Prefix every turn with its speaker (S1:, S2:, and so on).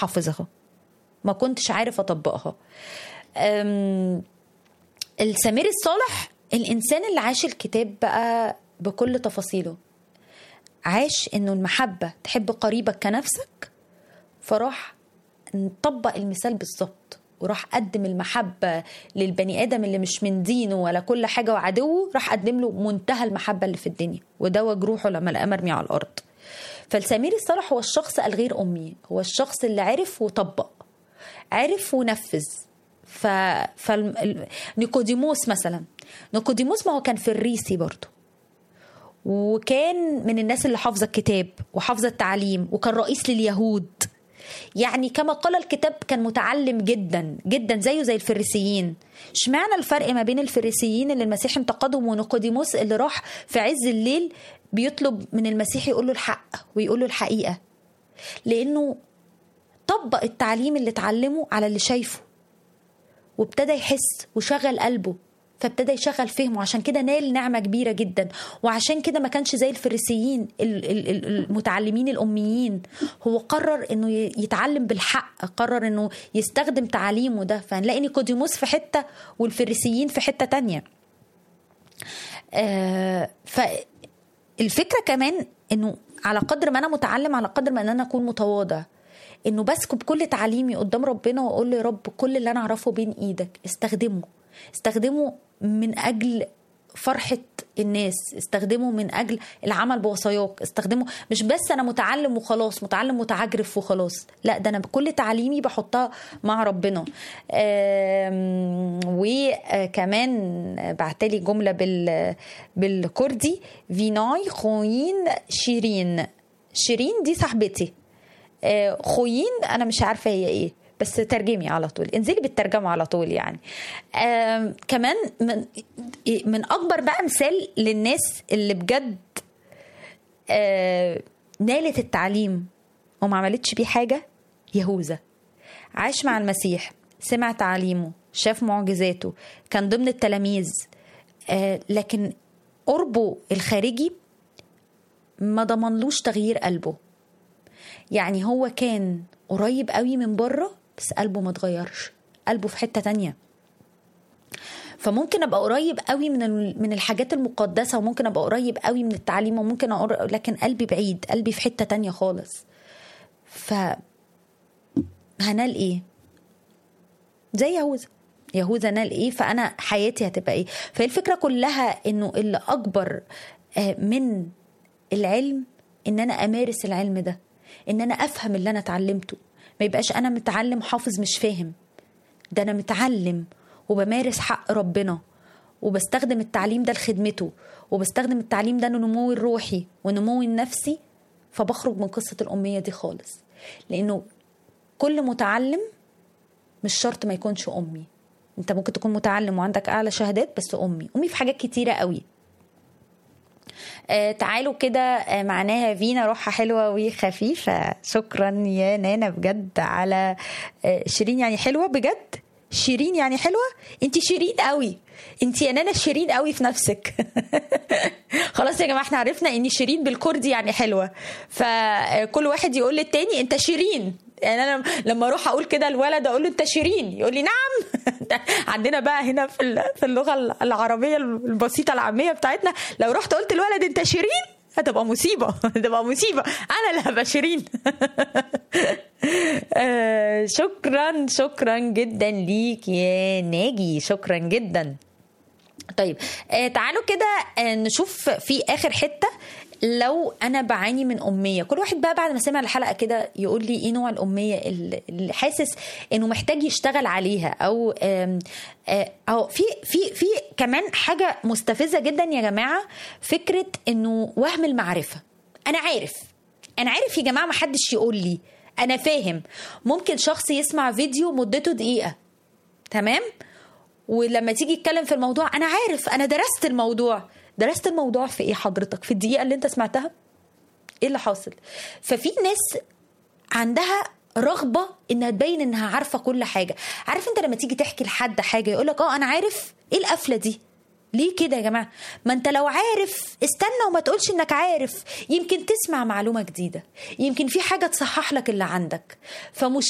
S1: حافظها ما كنتش عارف اطبقها أم، السمير الصالح الانسان اللي عاش الكتاب بقى بكل تفاصيله عاش انه المحبه تحب قريبك كنفسك فراح نطبق المثال بالظبط وراح قدم المحبة للبني آدم اللي مش من دينه ولا كل حاجة وعدوه راح قدم له منتهى المحبة اللي في الدنيا وده جروحه لما لقى مرمي على الأرض فالسمير الصالح هو الشخص الغير أمي هو الشخص اللي عرف وطبق عرف ونفذ ف... ف... نيكوديموس مثلا نيكوديموس ما هو كان فريسي برضه وكان من الناس اللي حافظه الكتاب وحافظه التعليم وكان رئيس لليهود يعني كما قال الكتاب كان متعلم جدا جدا زيه زي الفريسيين اشمعنى الفرق ما بين الفريسيين اللي المسيح انتقدهم ونيقوديموس اللي راح في عز الليل بيطلب من المسيح يقول له الحق ويقول له الحقيقه لانه طبق التعليم اللي اتعلمه على اللي شايفه وابتدى يحس وشغل قلبه فابتدى يشغل فهمه عشان كده نال نعمه كبيره جدا وعشان كده ما كانش زي الفريسيين ال- ال- ال- المتعلمين الاميين هو قرر انه ي- يتعلم بالحق قرر انه يستخدم تعليمه ده فهنلاقي نيكوديموس في حته والفريسيين في حته تانية آه فالفكره كمان انه على قدر ما انا متعلم على قدر ما ان انا اكون متواضع انه بسكب كل تعليمي قدام ربنا واقول له يا رب كل اللي انا اعرفه بين ايدك استخدمه استخدمه من اجل فرحة الناس استخدمه من أجل العمل بوصاياك استخدمه مش بس أنا متعلم وخلاص متعلم متعجرف وخلاص لا ده أنا بكل تعليمي بحطها مع ربنا آم، وكمان بعتلي جملة بال بالكردي فيناي خوين شيرين شيرين دي صاحبتي آه، خوين انا مش عارفه هي ايه بس ترجمي على طول انزلي بالترجمه على طول يعني آم، كمان من من اكبر بقى مثال للناس اللي بجد آه، نالت التعليم وما عملتش بيه حاجه يهوذا عاش مع المسيح سمع تعليمه شاف معجزاته كان ضمن التلاميذ آه، لكن قربه الخارجي ما ضمنلوش تغيير قلبه يعني هو كان قريب قوي من بره بس قلبه ما اتغيرش قلبه في حتة تانية فممكن ابقى قريب قوي من ال- من الحاجات المقدسه وممكن ابقى قريب قوي من التعليم وممكن أقر... لكن قلبي بعيد قلبي في حته تانية خالص ف هنال ايه زي يهوذا يهوذا نال ايه فانا حياتي هتبقى ايه فهي الفكره كلها انه اللي اكبر آه، من العلم ان انا امارس العلم ده ان انا افهم اللي انا اتعلمته ما يبقاش انا متعلم حافظ مش فاهم ده انا متعلم وبمارس حق ربنا وبستخدم التعليم ده لخدمته وبستخدم التعليم ده لنموي الروحي ونموي النفسي فبخرج من قصة الأمية دي خالص لأنه كل متعلم مش شرط ما يكونش أمي أنت ممكن تكون متعلم وعندك أعلى شهادات بس أمي أمي في حاجات كتيرة قوي آه تعالوا كده آه معناها فينا روحها حلوة وخفيفة شكرا يا نانا بجد على آه شيرين يعني حلوة بجد شيرين يعني حلوة انت شيرين قوي انت يا نانا شيرين قوي في نفسك خلاص يا جماعة احنا عرفنا ان شيرين بالكردي يعني حلوة فكل واحد يقول للتاني انت شيرين يعني انا لما اروح اقول كده الولد اقول له انت شيرين يقول لي نعم عندنا بقى هنا في ال- في اللغه العربيه البسيطه العاميه بتاعتنا لو رحت قلت الولد انت شيرين هتبقى مصيبه هتبقى مصيبه انا اللي هبقى شيرين آه، شكرا شكرا جدا ليك يا ناجي شكرا جدا طيب آه تعالوا كده آه نشوف في اخر حته لو انا بعاني من اميه كل واحد بقى بعد ما سمع الحلقه كده يقول لي ايه نوع الاميه اللي اللي حاسس انه محتاج يشتغل عليها او آم، آه، او في في في كمان حاجه مستفزه جدا يا جماعه فكره انه وهم المعرفه انا عارف انا عارف يا جماعه ما حدش يقول لي انا فاهم ممكن شخص يسمع فيديو مدته دقيقه تمام ولما تيجي تتكلم في الموضوع انا عارف انا درست الموضوع درست الموضوع في ايه حضرتك في الدقيقه اللي انت سمعتها ايه اللي حاصل ففي ناس عندها رغبه انها تبين انها عارفه كل حاجه عارف انت لما تيجي تحكي لحد حاجه يقول لك اه انا عارف ايه القفله دي ليه كده يا جماعه ما انت لو عارف استنى وما تقولش انك عارف يمكن تسمع معلومه جديده يمكن في حاجه تصحح لك اللي عندك فمش